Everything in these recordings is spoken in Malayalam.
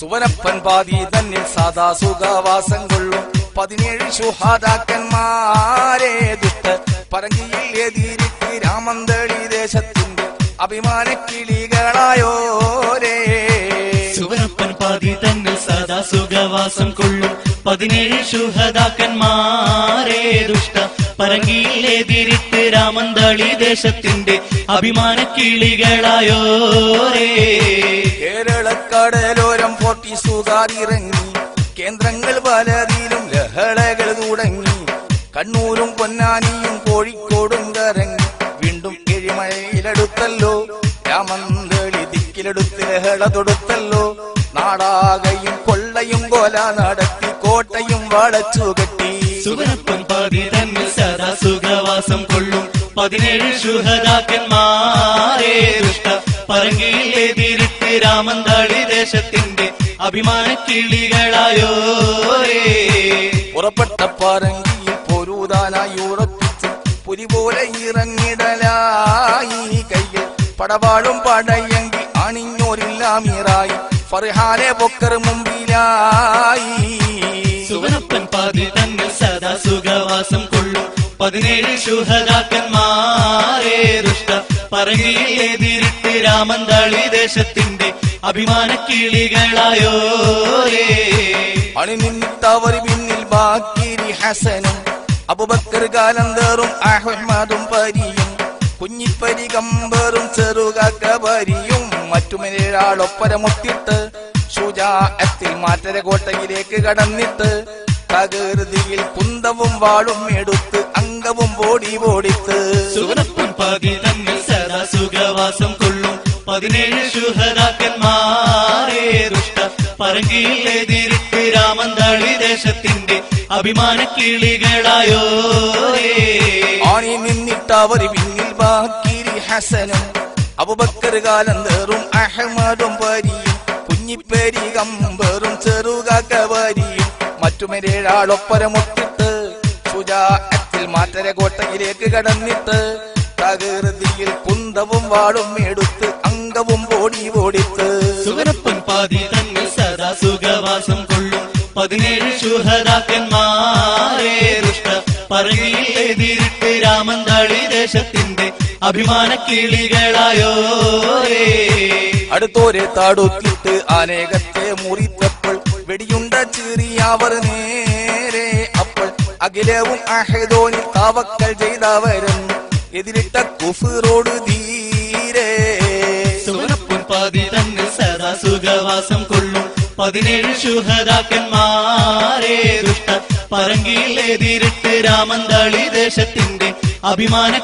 സുവനപ്പൻ പാതി തന്നിൽ സാദാ സുഖവാസം കൊള്ളും പതിനേഴ് ശുഹാദാക്കന്മാരെ ദുഷ്ട പറങ്കിയിൽ എതിരിട്ട് രാമന്തളി ദേശത്തിന്റെ അഭിമാന കിളികളായോരേ സുവനപ്പൻ പാതി തന്നിൽ സദാ സുഖവാസം കൊള്ളും പതിനേഴ് ശുഹതാക്കന്മാരെ ദുഷ്ട പറങ്കിയിലെതിരിട്ട് രാമന്തളി ദേശത്തിന്റെ അഭിമാന കിളികളായോരേ കേരളക്കടലോരം പോർട്ടീസുകാരിറങ്ങി കേന്ദ്രങ്ങൾ പലതിലും ലഹളകൾ തുടങ്ങി കണ്ണൂരും പൊന്നാനിയും കോഴിക്കോടും കറങ്ങി വീണ്ടും എഴിമഴയിലെടുത്തല്ലോ രാമന്തളി ദിക്കിലെടുത്ത് ലഹള തൊടുത്തല്ലോ നാടാകയും കൊള്ളയും കൊല നടത്തി കോട്ടയും വളച്ചു കെട്ടി സുവനപ്പൻ പാതി തന്നിൽ സദാ സുഖവാസം കൊള്ളും പതിനേഴ് ശുഹതാക്കന്മാരെ ദുഷ്ട പറങ്കിയിലെതിരിട്ട് രാമന്തളി ദേശത്തിന്റെ അഭിമാന കിളികളായോരേ പുറപ്പെട്ട പറങ്കിയിൽ പൊരുതാനായി ഉറപ്പിച്ച് പുലി പോലെ ഇറങ്ങിടലായി കയ്യിൽ പടവാളും പടയങ്കി അണിഞ്ഞോരില്ലാമീറായി ഫർഹാലെ പൊക്കർ മുമ്പിലായി സുവനപ്പൻ പാതി തന്നിൽ സദാ സുഖവാസം കൊള്ളും പതിനേഴ് ശുഹതാക്കന്മാരെ ദുഷ്ട പറങ്കിയിലെതിരിട്ട് രാമന്തളി ദേശത്തിന്റെ അഭിമാന കിളികളായോരേ അണിനിന്നിട്ടവർ പിന്നിൽ ബാക്കിരി ഹസനും അബുബക്കർ കാലന്തറും അഹ്മദും പരിയും കുഞ്ഞിപ്പരി കമ്പറും ചെറുകാക്ക പരിയും മറ്റുമൊരാളൊപ്പരമൊത്തിട്ട് ഷുജാഅത്തിൽ മാറ്റര കോട്ടയിലേക്ക് കടന്നിട്ട് തകൃതിയിൽ കുന്തവും വാളും എടുത്ത് അംഗവും ബോടി ഓടിത്ത് സുവനപ്പൻ പാതി തന്നിൽ സദാ സുഖവാസം കൊള്ളും പതിനേഴ് ശുഹതാക്കന്മാരെ ദുഷ്ട പറങ്കിയിലെതിരിട്ട് രാമന്തളി ദേശത്തിന്റെ അഭിമാന കിളികളായോരേ ആണി നിന്നിട്ടവർ പിന്നിൽ ബാക്കിരി ഹസനും അബുബക്കർ കാലന്തറും അഹമ്മദും പരിയും കുഞ്ഞിപ്പേരി കമ്പറും ചെറുകാക്ക പരിയും മറ്റുമൊരാളൊപ്പരമൊത്തിട്ട് സുജാഅത്തിൽ മാറ്റര കോട്ടയിലേക്ക് കടന്നിട്ട് തകൃതിയിൽ കുന്തവും വാളും എടുത്ത് അംഗവും ഓടി ഓടിത്ത് സുവനപ്പൻ പാതി തന്നിൽ സദാ സുഖവാസം കൊള്ളും പതിനേഴ് ശുഹതാക്കന്മാരെ ദുഷ്ട പറകിയിലെതിരിട്ട് രാമന്തളി ദേശത്തിന്റെ അഭിമാന കിളികളായോരേ അടുത്തോരെ താടുത്തിട്ട് അനേകത്തെ മുറിത്തപ്പോൾ വെടിയുണ്ട ചീറിയവർ നേരെ അപ്പോൾ അഖിലവും അഹദോനിൽ താവക്കൽ ചെയ്തവരെന്ന് എതിരിട്ട കുഫിറോട് ധീരേ സുവനപ്പൻ പാതി തന്നിൽ സദാ സുഖവാസം കൊള്ളും പതിനേഴ് ശുഹതാക്കന്മാരെ ദുഷ്ട പറങ്കിയിലെതിരിട്ട് രാമന്തളി ദേശത്തിന്റെ അഭിമാന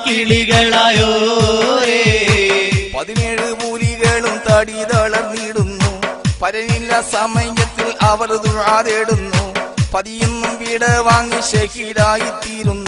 കിളികളായോരേ പതിനേഴ് പൂലികളും തടി തളർന്നിടുന്നു പരനില്ല സമയത്തിൽ അവർ ദുഴാതേടുന്നു പതിയൊന്നും വീട് വാങ്ങി ഷഹീദായി തീരുന്നു